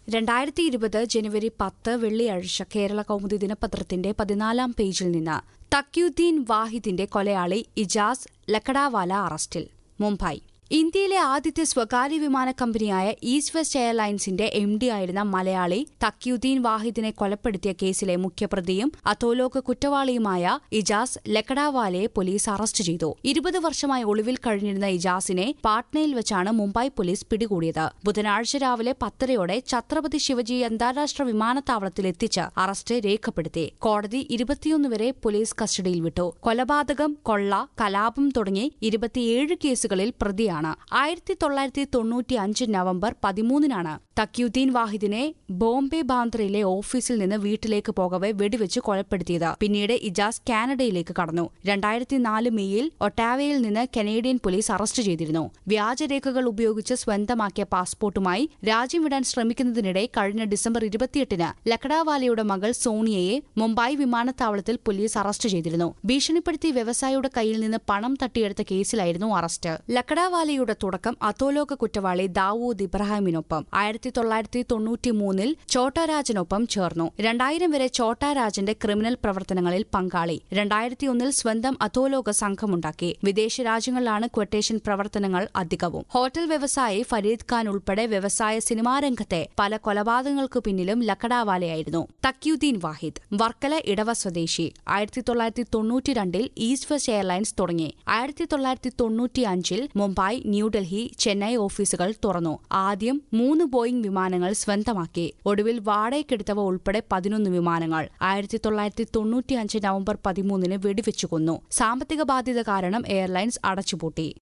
രണ്ടായിരത്തി ഇരുപത് ജനുവരി പത്ത് വെള്ളിയാഴ്ച കേരള കൗമുദി ദിനപത്രത്തിന്റെ പതിനാലാം പേജിൽ നിന്ന് തക്യുദ്ദീൻ വാഹിദിന്റെ കൊലയാളി ഇജാസ് ലക്കഡാവാല അറസ്റ്റിൽ മുംബൈ ഇന്ത്യയിലെ ആദ്യത്തെ സ്വകാര്യ വിമാന കമ്പനിയായ ഈസ്റ്റ് വെസ്റ്റ് എയർലൈൻസിന്റെ എം ഡി ആയിരുന്ന മലയാളി തക്യുദ്ദീൻ വാഹിദിനെ കൊലപ്പെടുത്തിയ കേസിലെ മുഖ്യപ്രതിയും അത്തോലോക കുറ്റവാളിയുമായ ഇജാസ് ലക്കഡാവാലയെ പോലീസ് അറസ്റ്റ് ചെയ്തു ഇരുപത് വർഷമായി ഒളിവിൽ കഴിഞ്ഞിരുന്ന ഇജാസിനെ പാട്നയിൽ വെച്ചാണ് മുംബൈ പോലീസ് പിടികൂടിയത് ബുധനാഴ്ച രാവിലെ പത്തരയോടെ ഛത്രപതി ശിവജി അന്താരാഷ്ട്ര വിമാനത്താവളത്തിൽ എത്തിച്ച് അറസ്റ്റ് രേഖപ്പെടുത്തി കോടതി ഇരുപത്തിയൊന്ന് വരെ പോലീസ് കസ്റ്റഡിയിൽ വിട്ടു കൊലപാതകം കൊള്ള കലാപം തുടങ്ങി ഇരുപത്തിയേഴ് കേസുകളിൽ പ്രതിയാണ് ആയിരത്തി തൊള്ളായിരത്തി തൊണ്ണൂറ്റി അഞ്ച് നവംബർ പതിമൂന്നിനാണ് തക്യുദ്ദീൻ വാഹിദിനെ ബോംബെ ബാന്ദ്രയിലെ ഓഫീസിൽ നിന്ന് വീട്ടിലേക്ക് പോകവെ വെടിവെച്ച് കൊലപ്പെടുത്തിയത് പിന്നീട് ഇജാസ് കാനഡയിലേക്ക് കടന്നു രണ്ടായിരത്തി നാല് മെയ്യിൽ ഒട്ടാവയിൽ നിന്ന് കനേഡിയൻ പോലീസ് അറസ്റ്റ് ചെയ്തിരുന്നു വ്യാജരേഖകൾ ഉപയോഗിച്ച് സ്വന്തമാക്കിയ പാസ്പോർട്ടുമായി രാജ്യം വിടാൻ ശ്രമിക്കുന്നതിനിടെ കഴിഞ്ഞ ഡിസംബർ ഇരുപത്തിയെട്ടിന് ലക്കഡാവാലയുടെ മകൾ സോണിയയെ മുംബൈ വിമാനത്താവളത്തിൽ പോലീസ് അറസ്റ്റ് ചെയ്തിരുന്നു ഭീഷണിപ്പെടുത്തി വ്യവസായിയുടെ കയ്യിൽ നിന്ന് പണം തട്ടിയെടുത്ത കേസിലായിരുന്നു അറസ്റ്റ് ലക്കഡാവാലയുടെ തുടക്കം അത്തോലോക കുറ്റവാളി ദാവൂദ് ഇബ്രാഹിമിനൊപ്പം ആയിരത്തി തൊള്ളായിരത്തി തൊണ്ണൂറ്റി മൂന്നിൽ ചോട്ടാരാജനൊപ്പം ചേർന്നു രണ്ടായിരം വരെ ചോട്ടാരാജന്റെ ക്രിമിനൽ പ്രവർത്തനങ്ങളിൽ പങ്കാളി രണ്ടായിരത്തിയൊന്നിൽ സ്വന്തം അത്തോലോക സംഘമുണ്ടാക്കി വിദേശ രാജ്യങ്ങളിലാണ് ക്വട്ടേഷൻ പ്രവർത്തനങ്ങൾ അധികവും ഹോട്ടൽ വ്യവസായി ഫരീദ് ഖാൻ ഉൾപ്പെടെ വ്യവസായ സിനിമാ രംഗത്തെ പല കൊലപാതകങ്ങൾക്കു പിന്നിലും ലക്കഡാവാലയായിരുന്നു തക്യുദ്ദീൻ വാഹിദ് വർക്കല ഇടവ സ്വദേശി ആയിരത്തി തൊള്ളായിരത്തി തൊണ്ണൂറ്റിരണ്ടിൽ ഈസ്റ്റ് വെസ്റ്റ് എയർലൈൻസ് തുടങ്ങി ആയിരത്തി തൊള്ളായിരത്തി തൊണ്ണൂറ്റി അഞ്ചിൽ മുംബൈ ന്യൂഡൽഹി ചെന്നൈ ഓഫീസുകൾ തുറന്നു ആദ്യം മൂന്ന് ബോയിംഗ് വിമാനങ്ങൾ സ്വന്തമാക്കി ഒടുവിൽ വാടകയ്ക്കെടുത്തവ ഉൾപ്പെടെ പതിനൊന്ന് വിമാനങ്ങൾ ആയിരത്തി തൊള്ളായിരത്തി തൊണ്ണൂറ്റിയഞ്ച് നവംബർ പതിമൂന്നിന് വെടിവെച്ചു കൊന്നു സാമ്പത്തിക ബാധ്യത കാരണം എയർലൈൻസ് അടച്ചുപൂട്ടി